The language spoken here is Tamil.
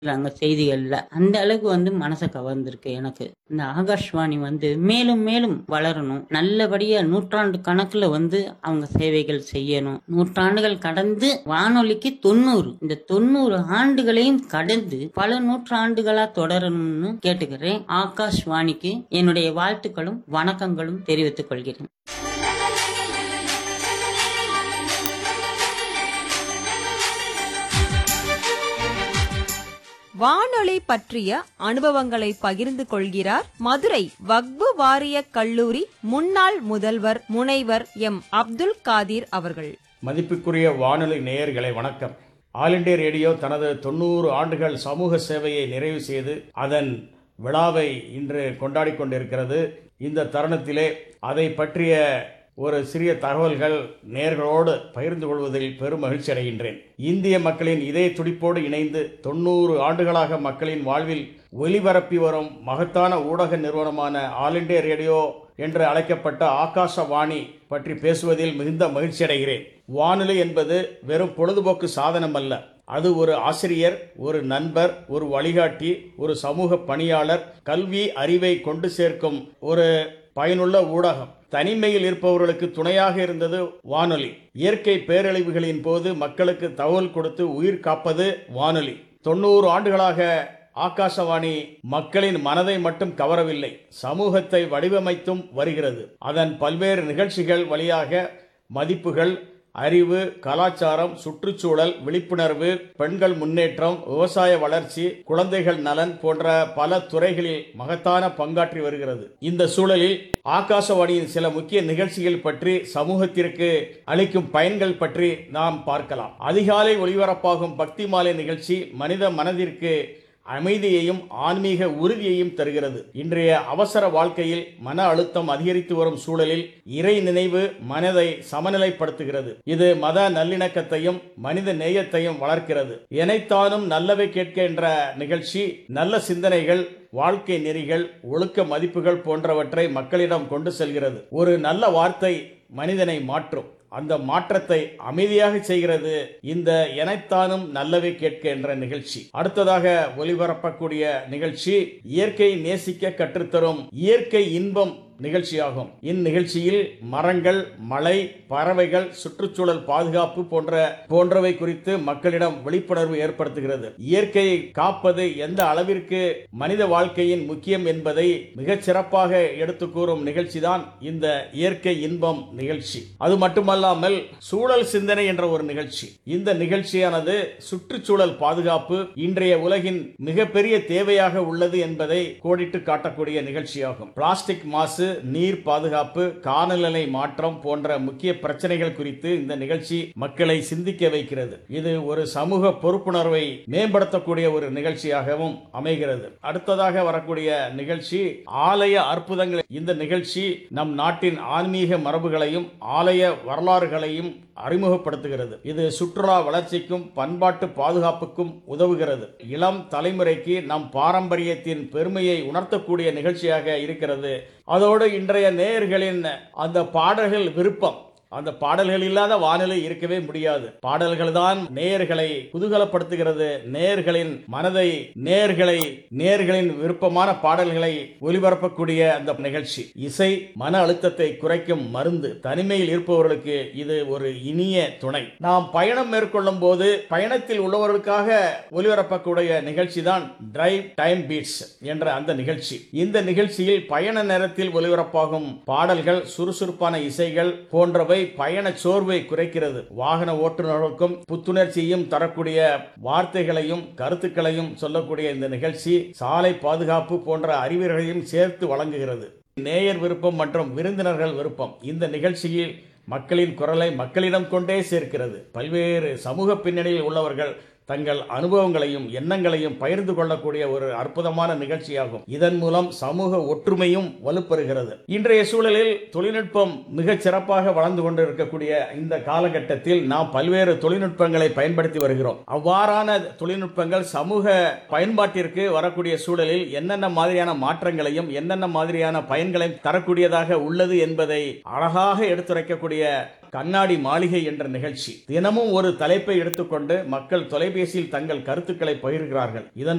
அங்க செய்திகள்ல அந்த அளவுக்கு வந்து மனசை கவர்ந்திருக்கு எனக்கு இந்த ஆகாஷ்வாணி வந்து மேலும் மேலும் வளரணும் நல்லபடியா நூற்றாண்டு கணக்குல வந்து அவங்க சேவைகள் செய்யணும் நூற்றாண்டுகள் கடந்து வானொலிக்கு தொண்ணூறு இந்த தொண்ணூறு ஆண்டுகளையும் கடந்து பல நூற்றாண்டுகளா தொடரணும்னு கேட்டுக்கிறேன் ஆகாஷ்வாணிக்கு என்னுடைய வாழ்த்துக்களும் வணக்கங்களும் தெரிவித்துக் கொள்கிறேன் வானொலி பற்றிய அனுபவங்களை பகிர்ந்து கொள்கிறார் மதுரை வக்பு வாரிய கல்லூரி முன்னாள் முதல்வர் முனைவர் எம் அப்துல் காதிர் அவர்கள் மதிப்புக்குரிய வானொலி நேயர்களை வணக்கம் ஆல் இண்டியா ரேடியோ தனது தொண்ணூறு ஆண்டுகள் சமூக சேவையை நிறைவு செய்து அதன் விழாவை இன்று கொண்டாடி கொண்டிருக்கிறது இந்த தருணத்திலே அதை பற்றிய ஒரு சிறிய தகவல்கள் நேர்களோடு பகிர்ந்து கொள்வதில் பெரும் மகிழ்ச்சி அடைகின்றேன் இந்திய மக்களின் இதய துடிப்போடு இணைந்து தொண்ணூறு ஆண்டுகளாக மக்களின் வாழ்வில் ஒலிபரப்பி வரும் மகத்தான ஊடக நிறுவனமான ஆல் இண்டியா ரேடியோ என்று அழைக்கப்பட்ட ஆகாசவாணி பற்றி பேசுவதில் மிகுந்த மகிழ்ச்சி அடைகிறேன் வானொலி என்பது வெறும் பொழுதுபோக்கு சாதனம் அல்ல அது ஒரு ஆசிரியர் ஒரு நண்பர் ஒரு வழிகாட்டி ஒரு சமூக பணியாளர் கல்வி அறிவை கொண்டு சேர்க்கும் ஒரு பயனுள்ள ஊடகம் தனிமையில் இருப்பவர்களுக்கு துணையாக இருந்தது வானொலி இயற்கை பேரழிவுகளின் போது மக்களுக்கு தகவல் கொடுத்து உயிர் காப்பது வானொலி தொண்ணூறு ஆண்டுகளாக ஆகாசவாணி மக்களின் மனதை மட்டும் கவரவில்லை சமூகத்தை வடிவமைத்தும் வருகிறது அதன் பல்வேறு நிகழ்ச்சிகள் வழியாக மதிப்புகள் அறிவு கலாச்சாரம் சுற்றுச்சூழல் விழிப்புணர்வு பெண்கள் முன்னேற்றம் விவசாய வளர்ச்சி குழந்தைகள் நலன் போன்ற பல துறைகளில் மகத்தான பங்காற்றி வருகிறது இந்த சூழலில் ஆகாசவாணியின் சில முக்கிய நிகழ்ச்சிகள் பற்றி சமூகத்திற்கு அளிக்கும் பயன்கள் பற்றி நாம் பார்க்கலாம் அதிகாலை ஒளிபரப்பாகும் பக்தி மாலை நிகழ்ச்சி மனித மனதிற்கு அமைதியையும் ஆன்மீக உறுதியையும் தருகிறது இன்றைய அவசர வாழ்க்கையில் மன அழுத்தம் அதிகரித்து வரும் சூழலில் இறை நினைவு மனதை சமநிலைப்படுத்துகிறது இது மத நல்லிணக்கத்தையும் மனித நேயத்தையும் வளர்க்கிறது எனைத்தானும் நல்லவை கேட்க என்ற நிகழ்ச்சி நல்ல சிந்தனைகள் வாழ்க்கை நெறிகள் ஒழுக்க மதிப்புகள் போன்றவற்றை மக்களிடம் கொண்டு செல்கிறது ஒரு நல்ல வார்த்தை மனிதனை மாற்றும் அந்த மாற்றத்தை அமைதியாக செய்கிறது இந்த எனைத்தானும் நல்லவை கேட்க என்ற நிகழ்ச்சி அடுத்ததாக ஒலிபரப்பக்கூடிய நிகழ்ச்சி இயற்கை நேசிக்க கற்றுத்தரும் இயற்கை இன்பம் நிகழ்ச்சியாகும் இந்நிகழ்ச்சியில் மரங்கள் மழை பறவைகள் சுற்றுச்சூழல் பாதுகாப்பு போன்ற போன்றவை குறித்து மக்களிடம் விழிப்புணர்வு ஏற்படுத்துகிறது இயற்கையை காப்பது எந்த அளவிற்கு மனித வாழ்க்கையின் முக்கியம் என்பதை மிகச் சிறப்பாக எடுத்து கூறும் நிகழ்ச்சிதான் இந்த இயற்கை இன்பம் நிகழ்ச்சி அது மட்டுமல்லாமல் சூழல் சிந்தனை என்ற ஒரு நிகழ்ச்சி இந்த நிகழ்ச்சியானது சுற்றுச்சூழல் பாதுகாப்பு இன்றைய உலகின் மிகப்பெரிய தேவையாக உள்ளது என்பதை கோடிட்டு காட்டக்கூடிய நிகழ்ச்சியாகும் பிளாஸ்டிக் மாசு நீர் பாதுகாப்பு காலநிலை மாற்றம் போன்ற முக்கிய பிரச்சனைகள் குறித்து இந்த நிகழ்ச்சி மக்களை சிந்திக்க வைக்கிறது இது ஒரு சமூக பொறுப்புணர்வை மேம்படுத்தக்கூடிய ஒரு நிகழ்ச்சியாகவும் அமைகிறது அடுத்ததாக வரக்கூடிய நிகழ்ச்சி ஆலய அற்புதங்கள் இந்த நிகழ்ச்சி நம் நாட்டின் ஆன்மீக மரபுகளையும் ஆலய வரலாறுகளையும் அறிமுகப்படுத்துகிறது இது சுற்றுலா வளர்ச்சிக்கும் பண்பாட்டு பாதுகாப்புக்கும் உதவுகிறது இளம் தலைமுறைக்கு நம் பாரம்பரியத்தின் பெருமையை உணர்த்தக்கூடிய நிகழ்ச்சியாக இருக்கிறது அதோடு இன்றைய நேயர்களின் அந்த பாடல்கள் விருப்பம் அந்த பாடல்கள் இல்லாத வானிலை இருக்கவே முடியாது பாடல்கள் தான் நேயர்களை குதூகலப்படுத்துகிறது நேயர்களின் மனதை நேயர்களை நேயர்களின் விருப்பமான பாடல்களை ஒலிபரப்பக்கூடிய அந்த நிகழ்ச்சி இசை மன அழுத்தத்தை குறைக்கும் மருந்து தனிமையில் இருப்பவர்களுக்கு இது ஒரு இனிய துணை நாம் பயணம் மேற்கொள்ளும் போது பயணத்தில் உள்ளவர்களுக்காக ஒலிபரப்பக்கூடிய நிகழ்ச்சி தான் டிரைவ் டைம் பீட்ஸ் என்ற அந்த நிகழ்ச்சி இந்த நிகழ்ச்சியில் பயண நேரத்தில் ஒலிபரப்பாகும் பாடல்கள் சுறுசுறுப்பான இசைகள் போன்றவை பயண சோர்வை குறைக்கிறது வாகன ஓட்டுநர்களுக்கும் புத்துணர்ச்சியும் தரக்கூடிய வார்த்தைகளையும் கருத்துக்களையும் சொல்லக்கூடிய இந்த நிகழ்ச்சி சாலை பாதுகாப்பு போன்ற அறிவுரைகளையும் சேர்த்து வழங்குகிறது நேயர் விருப்பம் மற்றும் விருந்தினர்கள் விருப்பம் இந்த நிகழ்ச்சியில் மக்களின் குரலை மக்களிடம் கொண்டே சேர்க்கிறது பல்வேறு சமூக பின்னணியில் உள்ளவர்கள் தங்கள் அனுபவங்களையும் எண்ணங்களையும் பகிர்ந்து கொள்ளக்கூடிய ஒரு அற்புதமான நிகழ்ச்சியாகும் இதன் மூலம் சமூக ஒற்றுமையும் வலுப்பெறுகிறது இன்றைய சூழலில் தொழில்நுட்பம் மிகச் சிறப்பாக வளர்ந்து கொண்டிருக்கக்கூடிய இந்த காலகட்டத்தில் நாம் பல்வேறு தொழில்நுட்பங்களை பயன்படுத்தி வருகிறோம் அவ்வாறான தொழில்நுட்பங்கள் சமூக பயன்பாட்டிற்கு வரக்கூடிய சூழலில் என்னென்ன மாதிரியான மாற்றங்களையும் என்னென்ன மாதிரியான பயன்களையும் தரக்கூடியதாக உள்ளது என்பதை அழகாக எடுத்துரைக்கக்கூடிய கண்ணாடி மாளிகை என்ற நிகழ்ச்சி தினமும் ஒரு தலைப்பை எடுத்துக்கொண்டு மக்கள் தொலைபேசியில் தங்கள் கருத்துக்களை பகிர்கிறார்கள் இதன்